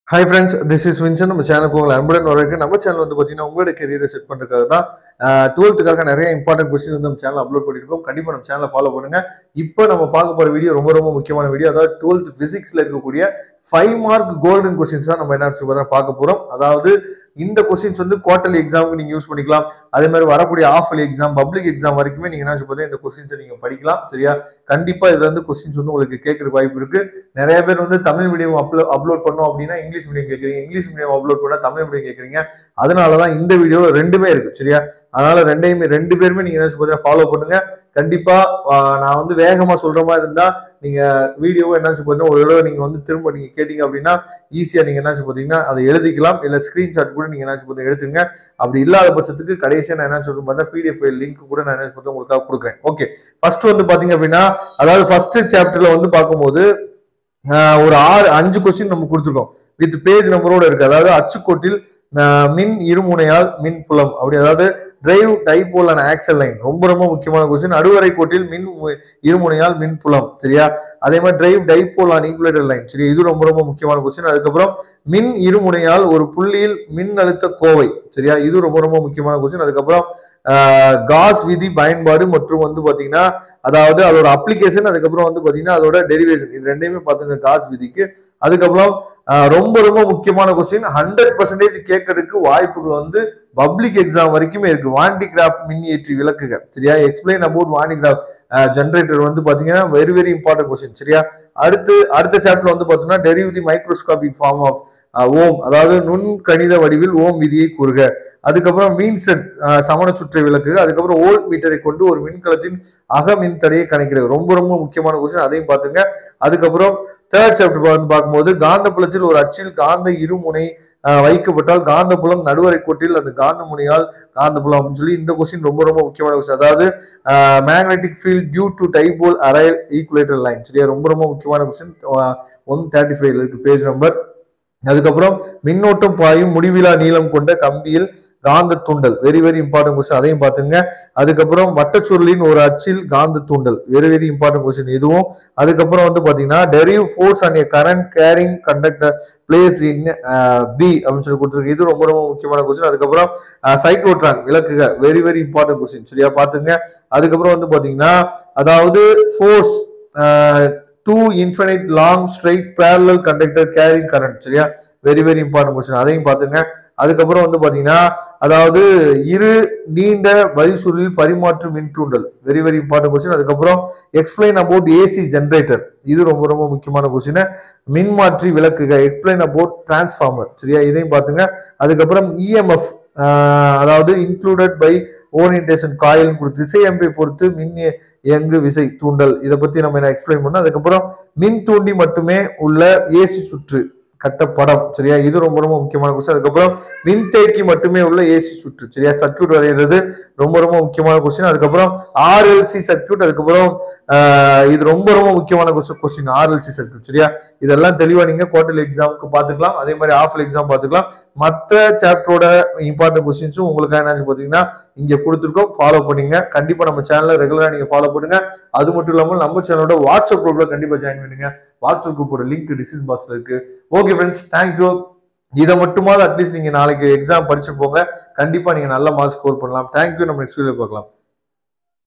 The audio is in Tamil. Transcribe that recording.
hi friends this is Vinson நம்ம சேனலுக்கு உங்களை அன்புடன் வரவேற்க நம்ம சேனல் வந்து பார்த்தீங்கன்னா உங்களோட கெரியரை செட் பண்ணுறதுக்காக தான் டுவெல்த்துக்காக நிறைய இம்பார்ட்டன்ட் கொஸ்டின் வந்து நம்ம சேனல் அப்லோட் பண்ணியிருக்கோம் கண்டிப்பாக நம்ம சேனலை ஃபாலோ பண்ணுங்க இப்போ நம்ம பார்க்க போகிற வீடியோ ரொம்ப ரொம்ப முக்கியமான வீடியோ அதாவது டுவெல்த் ஃபிசிக்ஸில் இருக்கக்கூடிய ஃபைவ் மார்க் கோல்டன் கொஸ்டின்ஸ் தான் நம்ம என்ன சொல்லி பார்க்க போகிறோம் அதாவது இந்த கொஸ்டின்ஸ் வந்து குவார்டர்லி எக்ஸாமுக்கு நீங்க யூஸ் பண்ணிக்கலாம் அதே மாதிரி வரக்கூடிய ஆஃப் எக்ஸாம் பப்ளிக் எக்ஸாம் வரைக்குமே நீங்க என்ன சொல்றது இந்த கொஸ்டின்ஸை நீங்க படிக்கலாம் சரியா கண்டிப்பா இதுல இருந்து கொஸ்டின்ஸ் வந்து உங்களுக்கு கேட்கறதுக்கு வாய்ப்பு இருக்கு நிறைய பேர் வந்து தமிழ் மீடியம் அப்லோ அப்லோட் பண்ணோம் அப்படின்னா இங்கிலீஷ் மீடியம் கேட்குறீங்க இங்கிலீஷ் மீடியம் அப்லோட் பண்ணா தமிழ் மீடியம் கேட்குறீங்க அதனாலதான் இந்த வீடியோல ரெண்டுமே இருக்கு சரியா அதனால ரெண்டையுமே ரெண்டு பேருமே நீங்க என்ன சொல்றது ஃபாலோ பண்ணுங்க கண்டிப்பா ஆஹ், நான் வந்து வேகமா சொல்ற மாதிரி இருந்தா நீங்க வீடியோவை என்ன சொல்றது ஒரு தடவை நீங்க வந்து திரும்ப நீங்க கேட்டீங்க அப்படின்னா ஈஸியா நீங்க என்ன பார்த்தீங்கன்னா அதை எழுதிக்கலாம் இல்ல ஸ்கிரீன்ஷாட் கூட நீங்க என்ன சொல்றது எடுத்துங்க அப்படி இல்லாத பட்சத்துக்கு கடைசியா நான் என்ன சொல்றேன் பார்த்தா பிடிஎஃப் லிங்க் கூட நான் என்ன சொல்றது உங்களுக்காக கொடுக்குறேன் ஓகே ஃபர்ஸ்ட் வந்து பாத்தீங்க அப்படின்னா அதாவது ஃபர்ஸ்ட் சாப்டர்ல வந்து பார்க்கும்போது ஆஹ், ஒரு ஆறு அஞ்சு கொஸ்டின் நம்ம கொடுத்துருக்கோம் வித் பேஜ் நம்பரோட இருக்கு அதாவது அச்சுக்கோட்டில் ஆஹ், மின் இருமுனையால் மின் புலம் அப்படி அதாவது derive dipole and axial line ரொம்ப ரொம்ப முக்கியமான கொஸ்டின் நடுவரை கோட்டில் மின் மு- இருமுனையால் மின் புலம் சரியா அதே மாதிரி derive dipole on equatorial line சரி இது ரொம்ப ரொம்ப முக்கியமான கொஸ்டின் அதுக்கப்புறம் மின் இருமுனையால் ஒரு புள்ளியில் மின் அழுத்த கோவை சரியா இது ரொம்ப ரொம்ப முக்கியமான கொஸ்டின் அதுக்கப்புறம் ஆஹ், காஸ் விதி பயன்பாடு மற்றும் வந்து பாத்தீங்கன்னா அதாவது அதோட அப்ளிகேஷன் அதுக்கப்புறம் வந்து பாத்தீங்கன்னா அதோட டெரிவேஷன் இது ரெண்டையுமே பாத்துங்க காஸ் விதிக்கு அதுக்கப்புறம் ஆஹ், ரொம்ப ரொம்ப முக்கியமான கொஸ்டின் ஹண்ட்ரட் பர்சன்டேஜ் கேட்கறதுக்கு வாய்ப்புகள் வந்து பப்ளிக் எக்ஸாம் வரைக்குமே இருக்கு வாண்டிகிராஃப் மின்னியற்றி விளக்குக சரியா எக்ஸ்பிளைன் அபவுட் வாண்டிகிராஃப் ஜென்ரேட்டர் வந்து பாத்தீங்கன்னா வெரி வெரி இம்பார்ட்டன்ட் கொஸ்டின் சரியா அடுத்து அடுத்த சாப்டர் வந்து பாத்தீங்கன்னா derive the microscopic form of Ohm அதாவது நுண் கணித வடிவில் ஓம் விதியை கூறுக அதுக்கப்புறம் மீன்செட் சமண சுற்றை விளக்குக அதுக்கப்புறம் ஓல்ட் மீட்டரை கொண்டு ஒரு மின்கலத்தின் அக மின் தடையை கணக்கிடுக ரொம்ப ரொம்ப முக்கியமான கொஸ்டின் அதையும் பார்த்துங்க அதுக்கப்புறம் தேர்ட் சாப்டர் வந்து பார்க்கும்போது காந்தப்புலத்தில் ஒரு அச்சில் காந்த இருமுனை ஆஹ், வைக்கப்பட்டால் காந்தப்புலம் நடுவரை கோட்டில் அந்த காந்த முனையால் காந்தப்புலம் அப்படின்னு சொல்லி இந்த கொஸ்டின் ரொம்ப ரொம்ப முக்கியமான கொஸ்டின் அதாவது magnetic field due to dipole அரைல் ஈக்குலேட்டர் லைன் சரியா ரொம்ப ரொம்ப முக்கியமான கொஸ்டின் ஒன் தேர்ட்டி ஃபைவ்ல இருக்கு பேஜ் நம்பர் அதுக்கப்புறம் மின்னோட்டம் பாயும் முடிவிலா நீளம் கொண்ட கம்பியில் காந்த தூண்டல் வெரி வெரி இம்பார்ட்டன்ட் கொஸ்டின் அதையும் பார்த்துங்க அதுக்கப்புறம் வட்டச்சுருளின் ஒரு அச்சில் காந்த தூண்டல் வெரி வெரி இம்பார்ட்டன்ட் கொஸ்டின் இதுவும் அதுக்கப்புறம் வந்து பாத்தீங்கன்னா derive force and current carrying conductor placed in B அப்படின்னு சொல்லி கொடுத்துருக்கு இது ரொம்ப ரொம்ப முக்கியமான கொஸ்டின் அதுக்கப்புறம் சைக்ளோட்ரான் விளக்குக வெரி வெரி இம்பார்ட்டன்ட் கொஸ்டின் சரியா பாத்துங்க அதுக்கப்புறம் வந்து பாத்தீங்கன்னா அதாவது force two infinite long straight parallel conductor carrying current சரியா வெரி வெரி இம்பார்ட்டன்ட் கொஸ்டின் அதையும் பார்த்துங்க அதுக்கப்புறம் வந்து பாத்தீங்கன்னா அதாவது இரு நீண்ட வரிசுருளில் பரிமாற்று மின்தூண்டல் வெரி வெரி இம்பார்ட்டன்ட் கொஸ்டின் அதுக்கப்புறம் எக்ஸ்பிளைன் அபவுட் ஏசி ஜென்ரேட்டர் இது ரொம்ப ரொம்ப முக்கியமான கொஸ்டின் மின்மாற்றி விளக்குக எக்ஸ்பிளைன் அபவுட் டிரான்ஸ்ஃபார்மர் சரியா இதையும் பார்த்துங்க அதுக்கப்புறம் இஎம்எஃப் அதாவது இன்க்ளூடட் பை ஓரியன்டேஷன் காயில் கொடுத்து திசையம்பை பொறுத்து மின் இய- இயங்கு விசை தூண்டல் இதை பத்தி நம்ம என்ன எக்ஸ்பிளைன் பண்ணோம் அதுக்கப்புறம் மின் தூண்டி மட்டுமே உள்ள ஏசி சுற்று கட்டப்படம் சரியா இது ரொம்ப ரொம்ப முக்கியமான கொஸ்டின் அதுக்கப்புறம் மின்தேக்கி மட்டுமே உள்ள ஏசி சுற்று சரியா சர்க்யூட் வரைகிறது ரொம்ப ரொம்ப முக்கியமான கொஸ்டின் அதுக்கப்புறம் ஆர்எல்சி சர்க்யூட் அதுக்கப்புறம் ஆஹ், இது ரொம்ப ரொம்ப முக்கியமான கொஸ்டின் ஆர்எல்சி சர்க்யூட் சரியா இதெல்லாம் தெளிவா நீங்க குவார்டர்லி எக்ஸாமுக்கு பாத்துக்கலாம் அதே மாதிரி ஆஃப் எக்ஸாம் பாத்துக்கலாம் மற்ற சாப்டரோட இம்பார்ட்டன்ட் கொஸ்டின்ஸும் உங்களுக்கு என்ன பாத்தீங்கன்னா இங்க கொடுத்துருக்கோம் ஃபாலோ பண்ணீங்க கண்டிப்பா நம்ம சேனலை ரெகுலரா நீங்க ஃபாலோ பண்ணுங்க அது மட்டும் இல்லாமல் நம்ம சேனலோட வாட்ஸ்அப் குரூப்ல கண்டிப்பா ஜாயின் பண்ணுங்க வாட்ஸ்அப் குரூப்போட லிங்க் டிஸ்கிரிப்ஷன் பாக்ஸ்ல இருக்கு ஓகே ஃப்ரெண்ட்ஸ் தேங்க்யூ இதை மட்டுமாவது அட்லீஸ்ட் நீங்க நாளைக்கு எக்ஸாம் படிச்சு போங்க கண்டிப்பா நீங்க நல்ல மார்க் ஸ்கோர் பண்ணலாம் தேங்க்யூ நம்ம நெக்ஸ்ட் வீடியோ பார்க்கலாம்